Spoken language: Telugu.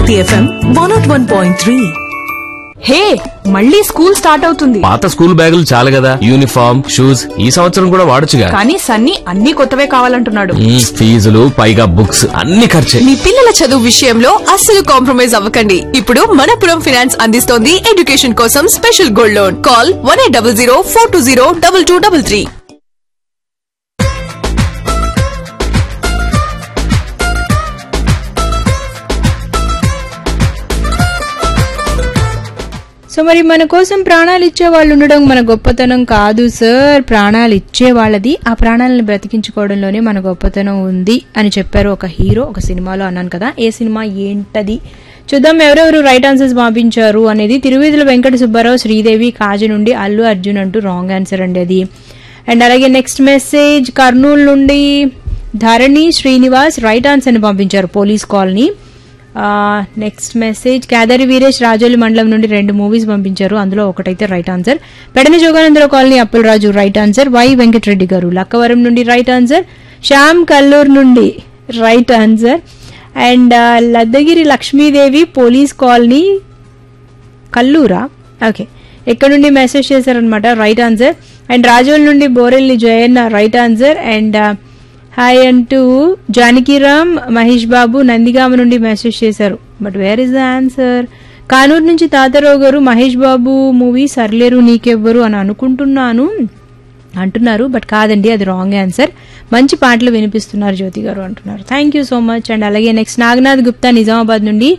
Bharati FM one nought one point three hey మళ్ళీ స్కూల్ స్టార్ట్ అవుతుంది పాత స్కూల్ బ్యాగులు చాలు కదా యూనిఫామ్ షూస్ ఈ సంవత్సరం కూడా వాడొచ్చుగా కానీ సన్నీ అన్ని కొత్తవే కావాలంటున్నాడు మ్మ్, ఫీజులు పైగా బుక్స్ అన్ని ఖర్చే మీ పిల్లల చదువు విషయంలో అస్సలు కాంప్రమైజ్ అవ్వకండి ఇప్పుడు మనపురం ఫైనాన్స్ అందిస్తోంది ఎడ్యుకేషన్ కోసం special gold loan call one eight double zero four two zero double two double three so మరి మన కోసం ప్రాణాలు ఇచ్చే వాళ్ళు ఉండడం మన గొప్పతనం కాదు సార్ ప్రాణాలు ఇచ్చే వాళ్ళది ఆ ప్రాణాలను బ్రతికించుకోవడంలోనే మన గొప్పతనం ఉంది అని చెప్పారు ఒక హీరో ఒక సినిమాలో అన్నాను కదా ఏ సినిమా ఏంటది చూద్దాం ఎవరెవరు రైట్ ఆన్సర్స్ పంపించారు అనేది తిరువీధుల వెంకట సుబ్బారావు శ్రీదేవి కాజు నుండి అల్లు అర్జున్ అంటూ రాంగ్ ఆన్సర్ అండి అది అండ్ అలాగే నెక్స్ట్ మెసేజ్ కర్నూలు నుండి ధరణి శ్రీనివాస్ రైట్ ఆన్సర్ని పంపించారు police colony next message Kedari Veeresh Rajoli మండలం నుండి రెండు మూవీస్ పంపించారు అందులో ఒకటైతే right answer Pedana Joganandarao colony Appularaju right answer Y Venkatareddy గారు లక్కవరం నుండి రైట్ ఆన్సర్ శ్యామ్ కల్లూరు నుండి right answer and Laddagiri Lakshmidevi police colony కల్లూరా ఓకే ఎక్కడ నుండి మెసేజ్ చేశారనమాట రైట్ ఆన్సర్ అండ్ రాజోల్ నుండి Borelli Jayanna right answer and hi అంటూ జానకిరామ్ మహేష్ బాబు నందిగామ నుండి మెసేజ్ చేశారు but where is the answer Kanuru నుంచి తాతారావు గారు మహేష్ బాబు మూవీ సర్లేరు నీకెవ్వరు అని అనుకుంటున్నాను అంటున్నారు బట్ కాదండి అది రాంగ్ ఆన్సర్ మంచి పాటలు వినిపిస్తున్నారు జ్యోతి గారు అంటున్నారు thank you so much and అలాగే నెక్స్ట్ నాగనాథ్ గుప్తా నిజామాబాద్ నుండి